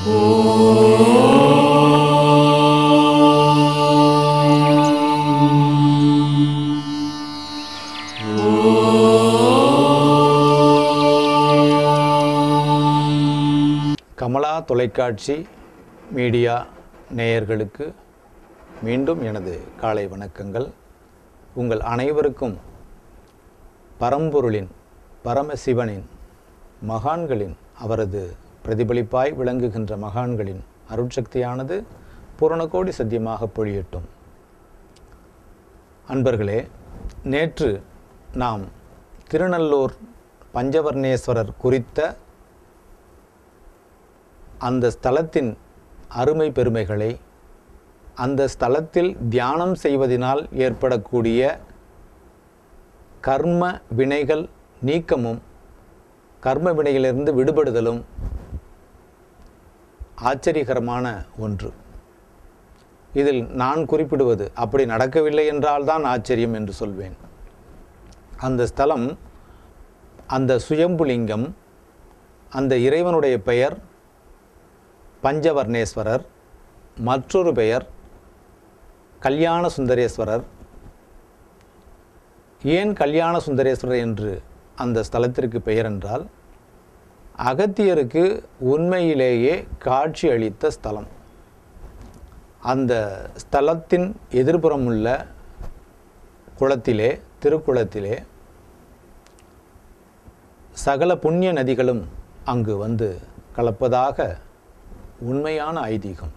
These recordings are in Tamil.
கமலா தொலைக்காட்சி மீடியா நேயர்களுக்கு மீண்டும் எனது காலை வணக்கங்கள் உங்கள் அனைவருக்கும் பரம்பொருளின் பரமசிவனின் மகான்களின் அவரது பிரதிபலிப்பாய் விளங்குகின்ற மகான்களின் அருட்சக்தியானது பூரணகோடி சத்தியமாக பொழியட்டும் அன்பர்களே நேற்று நாம் திருநள்ளூர் பஞ்சவர்ணேஸ்வரர் குறித்த அந்த ஸ்தலத்தின் அருமை பெருமைகளை அந்த ஸ்தலத்தில் தியானம் செய்வதினால் ஏற்படக்கூடிய கர்ம வினைகள் நீக்கமும் கர்ம வினையிலிருந்து விடுபடுதலும் ஆச்சரியகரமான ஒன்று இதில் நான் குறிப்பிடுவது அப்படி நடக்கவில்லை என்றால்தான் ஆச்சரியம் என்று சொல்வேன் அந்த ஸ்தலம் அந்த சுயம்புலிங்கம் அந்த இறைவனுடைய பெயர் பஞ்சவர்ணேஸ்வரர் மற்றொரு பெயர் கல்யாண சுந்தரேஸ்வரர் ஏன் கல்யாண சுந்தரேஸ்வரர் என்று அந்த ஸ்தலத்திற்கு பெயர் என்றால் அகத்தியருக்கு உண்மையிலேயே காட்சி அளித்த ஸ்தலம் அந்த ஸ்தலத்தின் எதிர்ப்புறம் உள்ள குளத்திலே திருக்குளத்திலே சகல புண்ணிய நதிகளும் அங்கு வந்து கலப்பதாக உண்மையான ஐதீகம்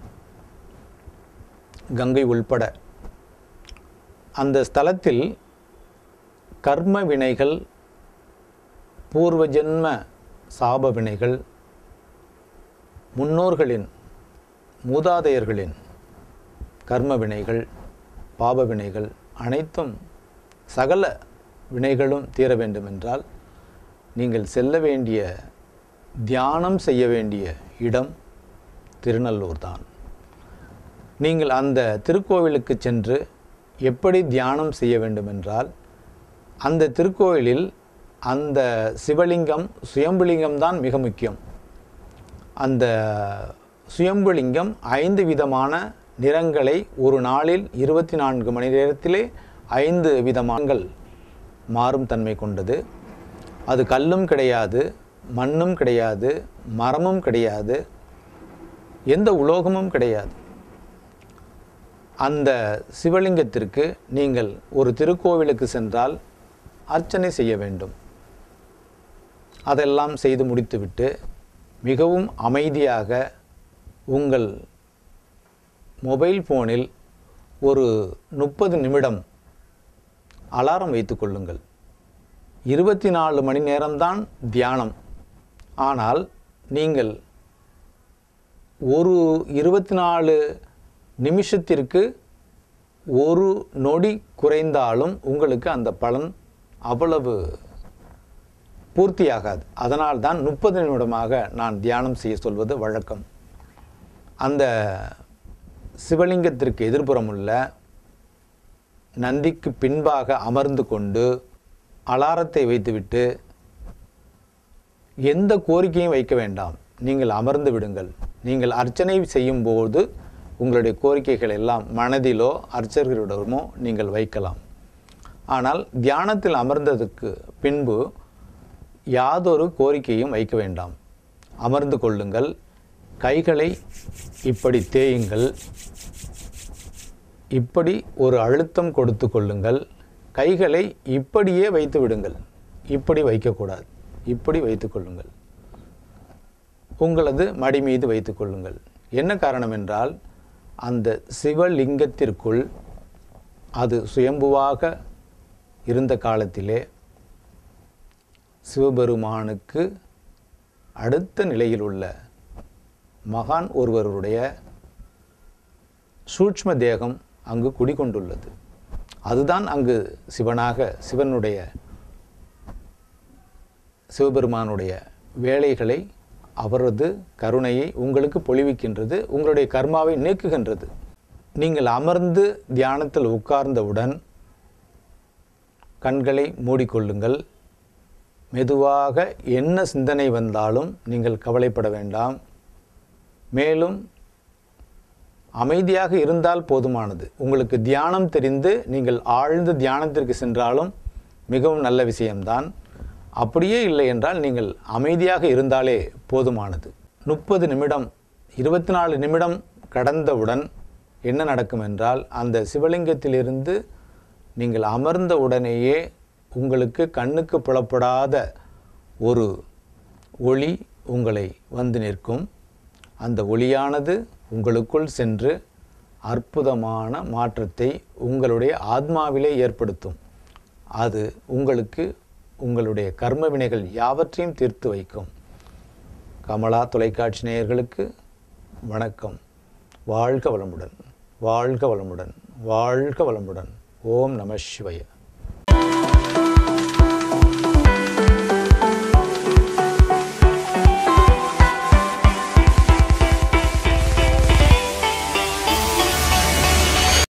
கங்கை உள்பட அந்த ஸ்தலத்தில் கர்ம வினைகள் பூர்வ ஜென்ம சாப வினைகள் முன்னோர்களின் மூதாதையர்களின் கர்ம வினைகள் பாப வினைகள் அனைத்தும் சகல வினைகளும் தீர வேண்டுமென்றால் நீங்கள் செல்ல வேண்டிய தியானம் செய்ய வேண்டிய இடம் திருநள்ளூர் தான் நீங்கள் அந்த திருக்கோவிலுக்கு சென்று எப்படி தியானம் செய்ய வேண்டுமென்றால் அந்த திருக்கோவிலில் அந்த சிவலிங்கம் சுயம்புலிங்கம் தான் மிக முக்கியம் அந்த சுயம்புலிங்கம் ஐந்து விதமான நிறங்களை ஒரு நாளில் இருபத்தி நான்கு மணி நேரத்திலே ஐந்து விதமானங்கள் மாறும் தன்மை கொண்டது அது கல்லும் கிடையாது மண்ணும் கிடையாது மரமும் கிடையாது எந்த உலோகமும் கிடையாது அந்த சிவலிங்கத்திற்கு நீங்கள் ஒரு திருக்கோவிலுக்கு சென்றால் அர்ச்சனை செய்ய வேண்டும் அதெல்லாம் செய்து முடித்துவிட்டு மிகவும் அமைதியாக உங்கள் மொபைல் ஃபோனில் ஒரு முப்பது நிமிடம் அலாரம் வைத்து கொள்ளுங்கள் இருபத்தி நாலு மணி நேரம்தான் தியானம் ஆனால் நீங்கள் ஒரு இருபத்தி நாலு நிமிஷத்திற்கு ஒரு நொடி குறைந்தாலும் உங்களுக்கு அந்த பலன் அவ்வளவு பூர்த்தியாகாது அதனால் தான் முப்பது நிமிடமாக நான் தியானம் செய்ய சொல்வது வழக்கம் அந்த சிவலிங்கத்திற்கு எதிர்ப்புறம் உள்ள நந்திக்கு பின்பாக அமர்ந்து கொண்டு அலாரத்தை வைத்துவிட்டு எந்த கோரிக்கையும் வைக்க வேண்டாம் நீங்கள் அமர்ந்து விடுங்கள் நீங்கள் அர்ச்சனை செய்யும்போது உங்களுடைய கோரிக்கைகள் எல்லாம் மனதிலோ அர்ச்சகரிடமோ நீங்கள் வைக்கலாம் ஆனால் தியானத்தில் அமர்ந்ததுக்கு பின்பு யாதொரு கோரிக்கையும் வைக்க வேண்டாம் அமர்ந்து கொள்ளுங்கள் கைகளை இப்படி தேயுங்கள் இப்படி ஒரு அழுத்தம் கொடுத்து கொள்ளுங்கள் கைகளை இப்படியே வைத்து விடுங்கள் இப்படி வைக்கக்கூடாது இப்படி வைத்து கொள்ளுங்கள் உங்களது மடி மீது வைத்து கொள்ளுங்கள் என்ன காரணம் என்றால் அந்த சிவலிங்கத்திற்குள் அது சுயம்புவாக இருந்த காலத்திலே சிவபெருமானுக்கு அடுத்த நிலையில் உள்ள மகான் ஒருவருடைய சூட்ச்ம தேகம் அங்கு குடிகொண்டுள்ளது அதுதான் அங்கு சிவனாக சிவனுடைய சிவபெருமானுடைய வேலைகளை அவரது கருணையை உங்களுக்கு பொழிவிக்கின்றது உங்களுடைய கர்மாவை நீக்குகின்றது நீங்கள் அமர்ந்து தியானத்தில் உட்கார்ந்தவுடன் கண்களை மூடிக்கொள்ளுங்கள் மெதுவாக என்ன சிந்தனை வந்தாலும் நீங்கள் கவலைப்பட வேண்டாம் மேலும் அமைதியாக இருந்தால் போதுமானது உங்களுக்கு தியானம் தெரிந்து நீங்கள் ஆழ்ந்த தியானத்திற்கு சென்றாலும் மிகவும் நல்ல விஷயம்தான் அப்படியே இல்லை என்றால் நீங்கள் அமைதியாக இருந்தாலே போதுமானது முப்பது நிமிடம் இருபத்தி நாலு நிமிடம் கடந்தவுடன் என்ன நடக்கும் என்றால் அந்த சிவலிங்கத்திலிருந்து நீங்கள் அமர்ந்த உடனேயே உங்களுக்கு கண்ணுக்கு புலப்படாத ஒரு ஒளி உங்களை வந்து நிற்கும் அந்த ஒளியானது உங்களுக்குள் சென்று அற்புதமான மாற்றத்தை உங்களுடைய ஆத்மாவிலே ஏற்படுத்தும் அது உங்களுக்கு உங்களுடைய கர்ம வினைகள் யாவற்றையும் தீர்த்து வைக்கும் கமலா தொலைக்காட்சி நேயர்களுக்கு வணக்கம் வாழ்க வளமுடன் வாழ்க வளமுடன் வாழ்க வளமுடன் ஓம் நம சிவய